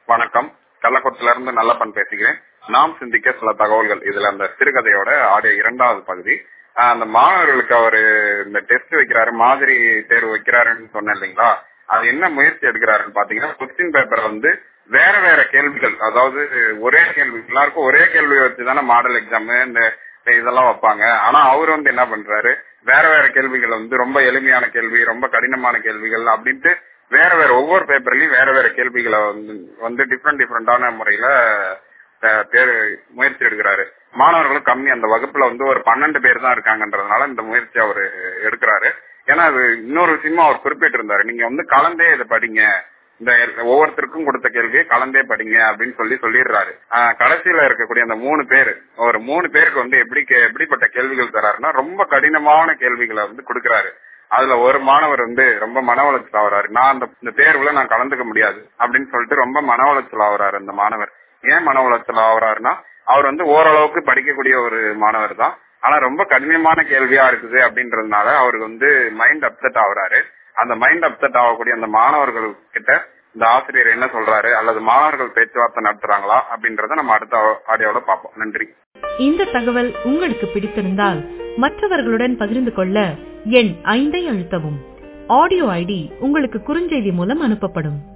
வணக்கம் கள்ளக்குளத்துல இருந்து நல்லப்பன் பேசுகிறேன் நாம் சிந்திக்க சில தகவல்கள் இதுல அந்த சிறுகதையோட ஆடியோ இரண்டாவது பகுதி ஆஹ் அந்த மாணவர்களுக்கு அவரு இந்த டெஸ்ட் வைக்கிறாரு மாதிரி தேர்வு வைக்கிறாருன்னு சொன்னேன் இல்லைங்களா அது என்ன முயற்சி எடுக்கிறாருன்னு பாத்தீங்கன்னா கொஸ்டின் பேப்பர் வந்து வேற வேற கேள்விகள் அதாவது ஒரே கேள்வி எல்லாருக்கும் ஒரே கேள்வி வச்சுதானே மாடல் எக்ஸாம் இந்த இந்த இதெல்லாம் வைப்பாங்க ஆனா அவர் வந்து என்ன பண்றாரு வேற வேற கேள்விகள் வந்து ரொம்ப எளிமையான கேள்வி ரொம்ப கடினமான கேள்விகள் அப்படின்ட்டு வேற வேற ஒவ்வொரு பேப்பர்லயும் வேற வேற கேள்விகளை வந்து வந்து டிஃப்ரெண்ட் டிஃப்ரெண்டான முறையில அஹ், தேர்வு முயற்சி எடுக்கிறாரு மாணவர்களும் கம்மி அந்த வகுப்புல வந்து ஒரு பன்னெண்டு பேர் தான் இருக்காங்கன்றதுனால இந்த முயற்சி அவர் எடுக்கிறாரு ஏன்னா அது இன்னொரு விஷயமா அவர் குறிப்பிட்டிருந்தாரு நீங்க வந்து கலந்தே இதை படிங்க இந்த ஒவ்வொருத்தருக்கும் கொடுத்த கேள்வியை கலந்தே படிங்க அப்படின்னு சொல்லி சொல்லிடுறாரு ஆஹ் கடைசியில இருக்கக்கூடிய அந்த மூணு பேர் ஒரு மூணு பேருக்கு வந்து எப்படி கே- எப்படிப்பட்ட கேள்விகள் தராருன்னா ரொம்ப கடினமான கேள்விகளை வந்து கொடுக்கறாரு அதுல ஒரு மாணவர் வந்து ரொம்ப மன உளைச்சல் ஆகுறாரு நான் அந்த இந்த தேர்வுல நான் கலந்துக்க முடியாது அப்படின்னு சொல்லிட்டு ரொம்ப மன உளைச்சல் ஆகுறாரு அந்த மாணவர் ஏன் மன உளைச்சல் ஆகுறாருன்னா அவர் வந்து ஓரளவுக்கு படிக்கக்கூடிய ஒரு மாணவர் தான் ஆனா ரொம்ப கடினமான கேள்வியா இருக்குது அப்படின்றதுனால அவருக்கு வந்து மைண்ட் அப்செட் ஆகுறாரு அந்த மைண்ட் அப்செட் ஆகக்கூடிய அந்த மாணவர்கள் கிட்ட இந்த ஆசிரியர் என்ன சொல்றாரு அல்லது மாணவர்கள் பேச்சுவார்த்தை நடத்துறாங்களா அப்படின்றத நம்ம அடுத்த ஆடியோல பார்ப்போம் நன்றி இந்த தகவல் உங்களுக்கு பிடித்திருந்தால் மற்றவர்களுடன் பகிர்ந்து கொள்ள எண் ஐந்தை அழுத்தவும் ஆடியோ ஐடி உங்களுக்கு குறுஞ்செய்தி மூலம் அனுப்பப்படும்